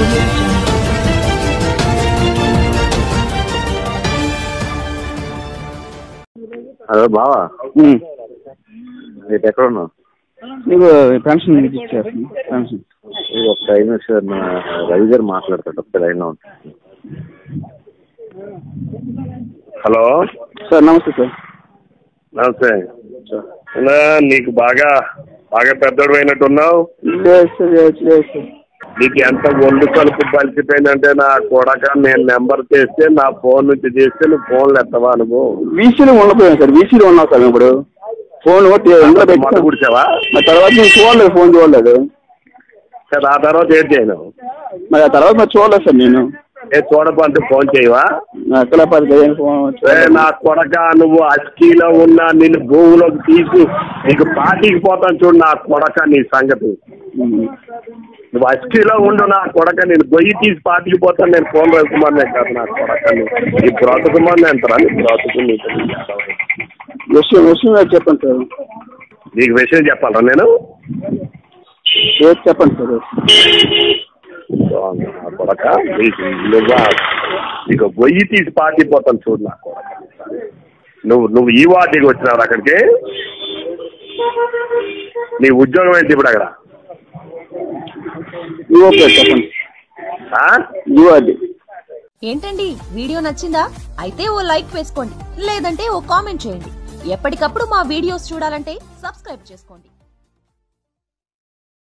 audio jungle. Hello బావా రేపు ఎక్కడ ఉన్నావు నీకు పెన్షన్ ఇచ్చారు పెన్షన్ ఇది ఒక ఐదు నిమిషాలు మా రవి గారు మాట్లాడతాడు ఒక లైన్లో ఉంటాడు హలో సార్ నమస్తే సార్ నమస్తే ఇలా నీకు బాగా బాగా పెద్దోడు అయినట్టున్నావు లేదు సార్ లేదు లేదు సార్ నీకు ఎంత ఒళ్ళు కలుపు పలిచిపోయిందంటే నా కొడక నేను నెంబర్ చేస్తే నా ఫోన్ నుంచి చేస్తే నువ్వు ఫోన్లు ఎత్తవా నువ్వు వీసీలో ఉండపోయాను సార్ వీసీలో ఉన్నాం సార్ ఇప్పుడు ఫోన్ ఇంట్లో మందు పెట్టి కుడిచావా మరి తర్వాత నేను చూడలేదు ఫోన్ చూడలేదు సరే ఆ తర్వాత ఏం చేయను మరి ఆ తర్వాత మరి చూడలేదు సార్ నేను ఏ చూడపంటే ఫోన్ చేయవా ఎక్కడ పడితే ఫోన్ ఏ నా కొడక నువ్వు అస్కీలో ఉన్న నిన్ను భూమిలోకి తీసి నీకు పార్టీకి పోతాను చూడు నా కొడక నీ సంగతి నువ్వు అస్కీలో ఉండు నా కొడక నేను గొయ్యి తీసి పార్టీకి పోతాను నేను ఫోన్ రవికుమార్నే కాదు నా కొడక నీ బ్రతుకుమార్ని అంటారా నీ బ్రతుకు నీకు విషయం విషయం ఏదో చెప్పండి సార్ నీకు విషయం చెప్పాలరా నేను ఏది చెప్పండి సార్ నా కొడక నీకు నువ్వు నీకు గొయ్యి తీసి పార్టీ పోతాను చూడు నా కొడక నువ్వు నువ్వు ఈ వార్డుకి వచ్చినావు అక్కడికి నీ ఉద్యోగం ఏంటి ఇప్పుడు అక్కడ ఇవో పేరు చెప్పండి ఆ? ఇవో అది ఏంటండి వీడియో నచ్చిందా అయితే ఓ లైక్ వేసుకోండి లేదంటే ఓ కామెంట్ చేయండి ఎప్పటికప్పుడు మా వీడియోస్ చూడాలంటే సబ్స్క్రైబ్ చేసుకోండి